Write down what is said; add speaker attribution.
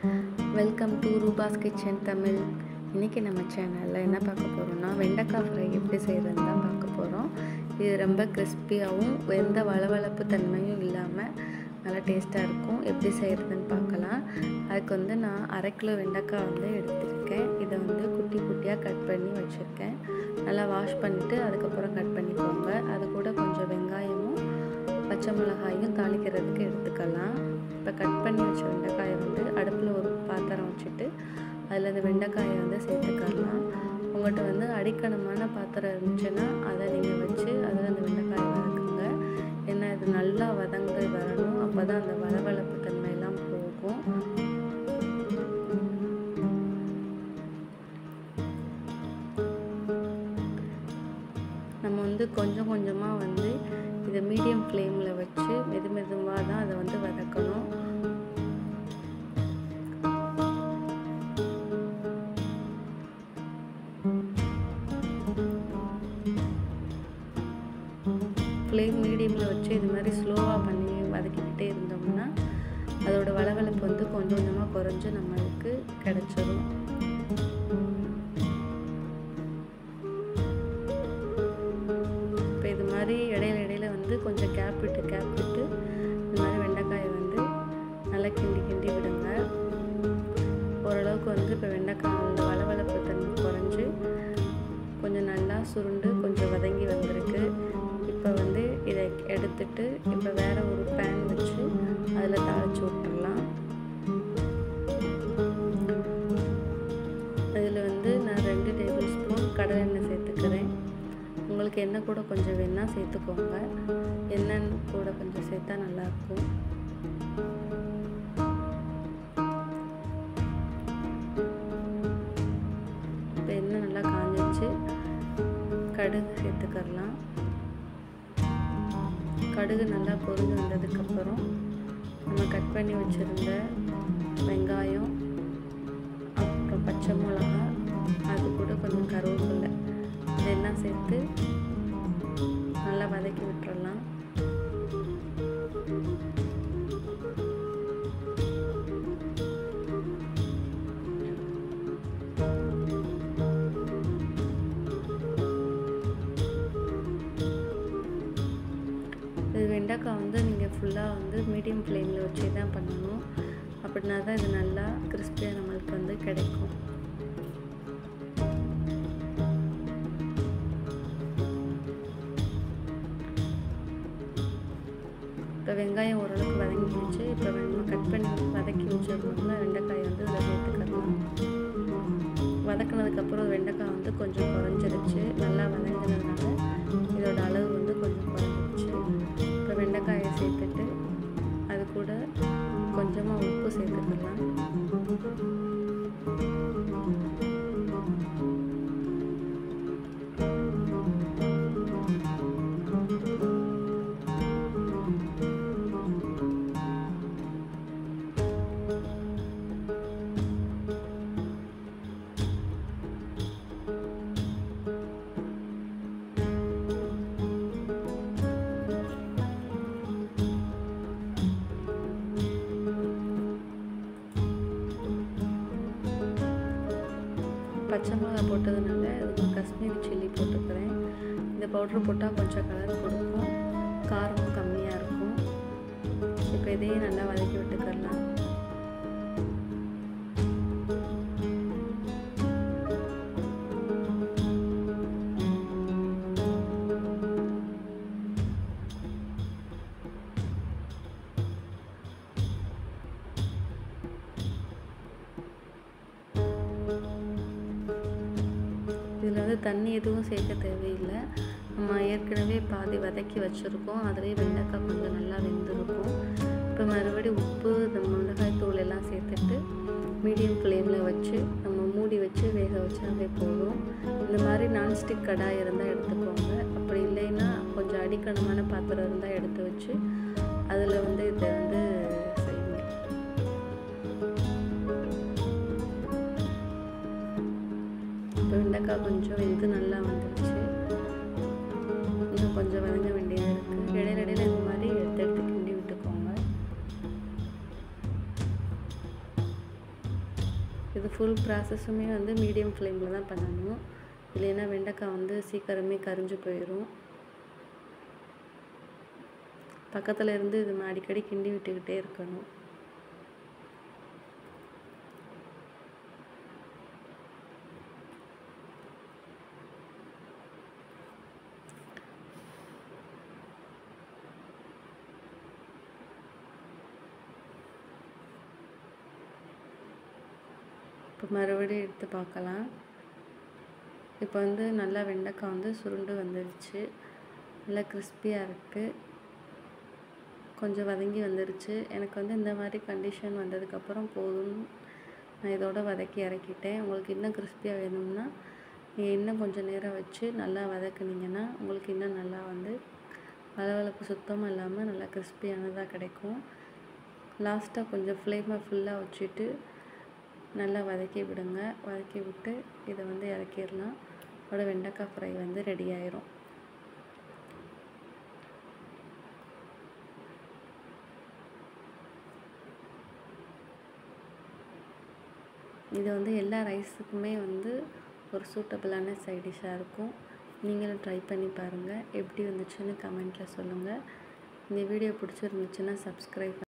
Speaker 1: welcome to Rupa's kitchen Tamil இன்றைக்கி நம்ம சேனலில் என்ன பார்க்க போகிறோம்னா வெண்டைக்காய் ஃப்ரை எப்படி செய்கிறதுன்னு தான் பார்க்க போகிறோம் இது ரொம்ப கிறிஸ்பியாகவும் எந்த வளவளப்பு தன்மையும் இல்லாமல் நல்லா டேஸ்ட்டாக இருக்கும் எப்படி செய்கிறதுன்னு பார்க்கலாம் அதுக்கு வந்து நான் அரை கிலோ வெண்டைக்காய் வந்து எடுத்திருக்கேன் இதை வந்து குட்டி குட்டியாக கட் பண்ணி வச்சுருக்கேன் நல்லா வாஷ் பண்ணிவிட்டு அதுக்கப்புறம் கட் பண்ணிக்கோங்க அது கூட கொஞ்சம் வெங்காயமும் பச்சை மிளகாயும் தாளிக்கிறதுக்கு எடுத்துக்கலாம் இப்போ கட் பண்ணி வச்ச வெண்டைக்காயை வந்து அடுப்பில் ஒரு பாத்திரம் வச்சுட்டு அதில் இந்த வெண்டைக்காயை வந்து சேர்த்துக்கலாம் உங்கள்கிட்ட வந்து அடிக்கணமான பாத்திரம் இருந்துச்சுன்னா அதை நீங்கள் வச்சு அதில் அந்த வெண்டைக்காயை வதக்குங்க ஏன்னா இது நல்லா வதங்கி வரணும் அப்போ தான் அந்த வளவளப்பு தன்மையெல்லாம் போகும் நம்ம வந்து கொஞ்சம் கொஞ்சமாக வந்து இதை மீடியம் ஃப்ளேமில் வச்சு மெது மெதுவாக தான் அதை வந்து வதக்கணும் ஃப்ளேம் மீடியமில் வச்சு இது மாதிரி ஸ்லோவாக பண்ணி வதக்கிக்கிட்டே இருந்தோம்னா அதோட வளவளப்பு வந்து கொஞ்சம் கொஞ்சமாக குறைஞ்சு நம்மளுக்கு கிடச்சிரும் இப்போ இது மாதிரி இடையில இடையில வந்து கொஞ்சம் கேப் விட்டு கேப் விட்டு இந்த மாதிரி வெண்டைக்காயை வந்து நல்லா கிண்டி கிண்டி விடுங்க ஓரளவுக்கு வந்து இப்போ வெண்டைக்காய் அந்த வளவளப்பு தன்மை குறைஞ்சி கொஞ்சம் நல்லா சுருண்டு கொஞ்சம் வதங்கி வந்திருக்கு இப்போ வந்து இதை எடுத்துட்டு இப்போ வேறு ஒரு பேன் வச்சு அதில் தாளித்து விட்டுடலாம் அதில் வந்து நான் ரெண்டு டேபிள் ஸ்பூன் கடலை எண்ணெய் சேர்த்துக்கிறேன் உங்களுக்கு எண்ணெய் கூட கொஞ்சம் வேணால் சேர்த்துக்கோங்க எண்ணெய் கூட கொஞ்சம் சேர்த்தா நல்லாயிருக்கும் இப்போ எண்ணெய் நல்லா காஞ்சிச்சு கடுகு சேர்த்துக்கலாம் கடுகு நல்லா பொரிஞ்சு வந்ததுக்கப்புறம் நம்ம கட் பண்ணி வச்சுருந்த வெங்காயம் அப்புறம் பச்சை மிளகா அது கூட கொஞ்சம் கருவேப்பிலை இதெல்லாம் சேர்த்து நல்லா வதக்கி விட்டுறலாம் இது வெண்டைக்காய் வந்து நீங்கள் ஃபுல்லாக வந்து மீடியம் ஃப்ளேமில் வச்சு தான் பண்ணணும் அப்படின்னா தான் இது நல்லா கிறிஸ்பியாக நம்மளுக்கு வந்து கிடைக்கும் இப்போ வெங்காயம் ஓரளவுக்கு வதங்கிடுச்சு இப்போ நம்ம கட் பண்ணி வதக்கி வச்சிருந்தோம்னா வெண்டைக்காய் வந்து இதில் சேர்த்துக்கலாம் வதக்கினதுக்கப்புறம் வெண்டைக்காய் வந்து கொஞ்சம் குறைஞ்சிருச்சு நல்லா வதங்கினதுனால இதோட அளவு வந்து கொஞ்சம் குறைஞ்சிருச்சு இப்போ வெண்டைக்காயை சேர்த்துட்டு அது கூட கொஞ்சமாக உப்பு சேர்த்துக்கலாம் பச்சை மிளகா போட்டதுனால அதுக்கு காஷ்மீரி சில்லி போட்டுக்கிறேன் இந்த பவுட்ரு போட்டால் கொஞ்சம் கலர் கொடுக்கும் காரமும் கம்மியாக இருக்கும் இப்போ இதையும் நல்லா வதக்கி விட்டுக்கலாம் இதில் வந்து தண்ணி எதுவும் சேர்க்க தேவையில்லை நம்ம ஏற்கனவே பாதி வதக்கி வச்சுருக்கோம் அதிலே வெண்டைக்காய் கொஞ்சம் நல்லா வெந்திருக்கும் இப்போ மறுபடியும் உப்பு இந்த மிளகாய் தூள் எல்லாம் சேர்த்துட்டு மீடியம் ஃப்ளேமில் வச்சு நம்ம மூடி வச்சு வேக வச்சாவே போதும் இந்த மாதிரி நான்ஸ்டிக் கடாய் இருந்தால் எடுத்துக்கோங்க அப்படி இல்லைன்னா கொஞ்சம் அடிக்கணமான பாத்திரம் இருந்தால் எடுத்து வச்சு அதில் வந்து இதை வந்து செய்யுங்க இப்போ வெண்டைக்காய் கொஞ்சம் வெந்து நல்லா வந்துடுச்சு இன்னும் கொஞ்சம் வதங்க வேண்டியது இருக்குது இடையில இடையில இந்த மாதிரி எடுத்து எடுத்து கிண்டி விட்டுக்கோங்க இது ஃபுல் ப்ராசஸுமே வந்து மீடியம் ஃப்ளேமில் தான் பண்ணணும் இல்லைன்னா வெண்டைக்காய் வந்து சீக்கிரமே கரிஞ்சு போயிடும் பக்கத்தில் இருந்து இது அடிக்கடி கிண்டி விட்டுக்கிட்டே இருக்கணும் இப்போ மறுபடியும் எடுத்து பார்க்கலாம் இப்போ வந்து நல்லா வெண்டைக்காய் வந்து சுருண்டு வந்துருச்சு நல்லா கிறிஸ்பியாக இருக்குது கொஞ்சம் வதங்கி வந்துருச்சு எனக்கு வந்து இந்த மாதிரி கண்டிஷன் வந்ததுக்கப்புறம் போதும் நான் இதோட வதக்கி இறக்கிட்டேன் உங்களுக்கு இன்னும் கிறிஸ்பியாக வேணும்னா நீங்கள் இன்னும் கொஞ்சம் நேரம் வச்சு நல்லா வதக்குனீங்கன்னா உங்களுக்கு இன்னும் நல்லா வந்து வளவளப்பு சுத்தமாக இல்லாமல் நல்லா கிறிஸ்பியானதாக கிடைக்கும் லாஸ்ட்டாக கொஞ்சம் ஃப்ளேமை ஃபுல்லாக வச்சுட்டு நல்லா வதக்கி விடுங்க வதக்கி விட்டு இதை வந்து இறக்கிடலாம் அதோட வெண்டைக்காய் ஃப்ரை வந்து ரெடி ஆயிரும் இது வந்து எல்லா ரைஸுக்குமே வந்து ஒரு சூட்டபிளான சைட் டிஷ்ஷாக இருக்கும் நீங்களும் ட்ரை பண்ணி பாருங்கள் எப்படி வந்துச்சுன்னு கமெண்ட்டில் சொல்லுங்கள் இந்த வீடியோ பிடிச்சிருந்துச்சுன்னா சப்ஸ்கிரைப்